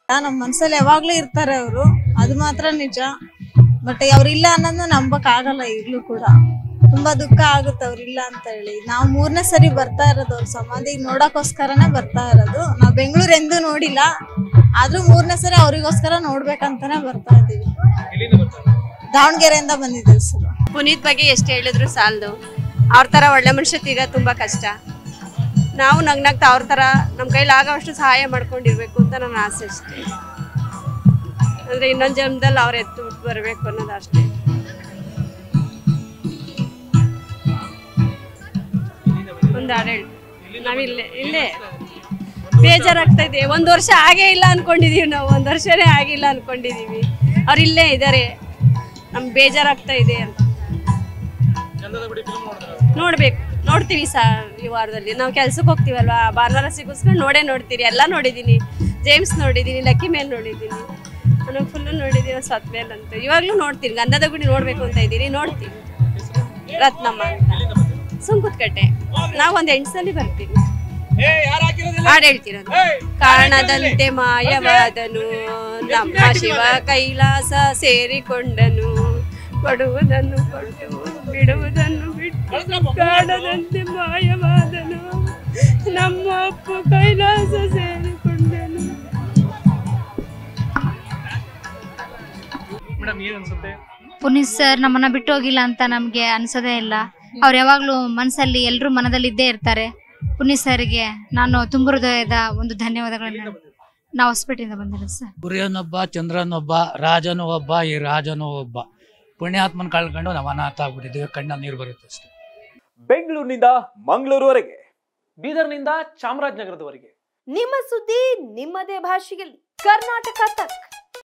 ನಮ್ಮ ಮನ್ಸಲ್ಲಿ ಯಾವಾಗ್ಲೂ ಇರ್ತಾರೆ ಅವರು ಅದು ಮಾತ್ರ ನಿಜ ಬಟ್ ಅವ್ರಿಲ್ಲ ಅನ್ನೋದನ್ನ ನಂಬಕ್ ಆಗಲ್ಲ ಈಗ್ಲೂ ಕೂಡ ತುಂಬಾ ದುಃಖ ಆಗುತ್ತೆ ಅವ್ರಿಲ್ಲ ಅಂತ ಹೇಳಿ ನಾವು ಮೂರನೇ ಸರಿ ಬರ್ತಾ ಇರೋದು ಅವ್ರ ಸಮಾಧಿ ನೋಡಕ್ಕೋಸ್ಕರನೇ ಬರ್ತಾ ಇರೋದು ನಾವು ಬೆಂಗಳೂರು ಎಂದೂ ನೋಡಿಲ್ಲ ಆದ್ರೂ ಮೂರನೇ ಸರಿ ಅವ್ರಿಗೋಸ್ಕರ ನೋಡ್ಬೇಕಂತಾನೆ ಬರ್ತಾ ಇದೀವಿ ದಾವಣಗೆರೆಯಿಂದ ಬಂದಿದ್ದೀವಿ ಸರ್ ಪುನೀತ್ ಬಗ್ಗೆ ಎಷ್ಟು ಹೇಳಿದ್ರು ಸಾಲದು ಅವ್ರ ಥರ ಒಳ್ಳೆ ಮನುಷ್ಯ ತೀರ ತುಂಬ ಕಷ್ಟ ನಾವು ನಗ್ನಗ್ತಾ ಅವ್ರ ಥರ ನಮ್ಮ ಕೈಲಿ ಆಗೋವಷ್ಟು ಸಹಾಯ ಮಾಡ್ಕೊಂಡಿರ್ಬೇಕು ಅಂತ ನನ್ನ ಆಸೆ ಅಷ್ಟೇ ಅಂದರೆ ಇನ್ನೊಂದು ಜನ್ಮದಲ್ಲಿ ಅವ್ರು ಎತ್ತು ಬಿಟ್ಟು ಬರಬೇಕು ಅನ್ನೋದು ಅಷ್ಟೇ ಒಂದು ಹಾಡು ಹೇಳಿ ನಾವಿಲ್ಲೇ ಇಲ್ಲೇ ಬೇಜಾರಾಗ್ತಾ ಇದೆ ಒಂದು ವರ್ಷ ಆಗೇ ಇಲ್ಲ ಅನ್ಕೊಂಡಿದೀವಿ ನಾವು ಒಂದು ವರ್ಷನೇ ಆಗಿಲ್ಲ ಅನ್ಕೊಂಡಿದೀವಿ ಅವ್ರು ಇಲ್ಲೇ ಇದ್ದಾರೆ ನಮ್ಗೆ ಬೇಜಾರಾಗ್ತಾ ಇದೆ ಅಂತ ನೋಡ್ಬೇಕು ನೋಡ್ತೀವಿ ಸ ಈ ವಾರದಲ್ಲಿ ನಾವು ಕೆಲ್ಸಕ್ಕೆ ಹೋಗ್ತೀವಲ್ವಾ ಭಾನುವಾರ ಸಿಗಿಸ್ಕೊಂಡು ನೋಡೇ ನೋಡ್ತೀರಿ ಎಲ್ಲ ನೋಡಿದ್ದೀನಿ ಜೇಮ್ಸ್ ನೋಡಿದ್ದೀನಿ ಲಕ್ಕಿ ಮೇಲೆ ನೋಡಿದ್ದೀನಿ ನಾನು ಫುಲ್ಲು ನೋಡಿದ್ದೀನಿ ಸತ್ ಮೇಲೆ ಅಂತ ಇವಾಗಲೂ ನೋಡ್ತೀನಿ ಗಂಧದ ಗುಡಿ ನೋಡಬೇಕು ಅಂತ ಇದ್ದೀನಿ ನೋಡ್ತೀನಿ ರತ್ನಮ್ಮ ಅಂತ ಸುಂಕುತ್ಕಟ್ಟೆ ನಾವು ಒಂದು ಎಂಟು ಸಲ ಬರ್ತೀವಿ ಹಾಡು ಹೇಳ್ತಿರೋದು ಕಾಣದಂತೆ ಮಾಯವಾದನು ನಮ್ಮ ಶಿವ ಕೈಲಾಸ ಸೇರಿಕೊಂಡನು ಕೊಡುವುದನ್ನು ಕೊಟ್ಟು ಬಿಡುವುದನ್ನು ಬಿಟ್ಟು ಕಾಣದಂತೆ ಮಾಯವಾದನು ನಮ್ಮ ಅಪ್ಪು ಕೈಲಾಸ ಸೇರಿಕೊಂಡನು ಮೇಡಮ್ ಏನ್ ಅನ್ಸುತ್ತೆ ಪುನೀತ್ ಸರ್ ನಮ್ಮನ್ನ ಬಿಟ್ಟು ಹೋಗಿಲ್ಲ ಅಂತ ನಮ್ಗೆ ಅನ್ಸೋದೇ ಇಲ್ಲ ಅವ್ರು ಯಾವಾಗ್ಲೂ ಮನಸ್ಸಲ್ಲಿ ಎಲ್ಲರೂ ಮನದಲ್ಲಿ ಇದ್ದೇ ಇರ್ತಾರೆ ಪುನೀತ್ ಸರ್ಗೆ ನಾನು ತುಂಬ ಹೃದಯದ ಒಂದು ಧನ್ಯವಾದಗಳನ್ನ ನಾವು ಹೊಸಪೇಟೆಯಿಂದ ಬಂದಿರೋದು ಸರ್ ಕುರಿಯನೊಬ್ಬ ಚಂದ್ರನೊಬ್ಬ ರಾಜನು ಒಬ್ಬ ಈ ರಾಜನು ಒಬ್ಬ ಪುಣ್ಯಾತ್ಮನ ಕಳ್ಕೊಂಡು ನಾವು ಅನಾಥ ಆಗ್ಬಿಟ್ಟಿದ್ದೀವಿ ಕಣ್ಣ ನೀರು ಬರುತ್ತೆ ಅಷ್ಟೇ ಬೆಂಗಳೂರಿನಿಂದ ಮಂಗಳೂರುವರೆಗೆ ಬೀದರ್ನಿಂದ ಚಾಮರಾಜನಗರದವರೆಗೆ ನಿಮ್ಮ ಸುದ್ದಿ ನಿಮ್ಮದೇ ಭಾಷೆಯಲ್ಲಿ ಕರ್ನಾಟಕ ತಕ್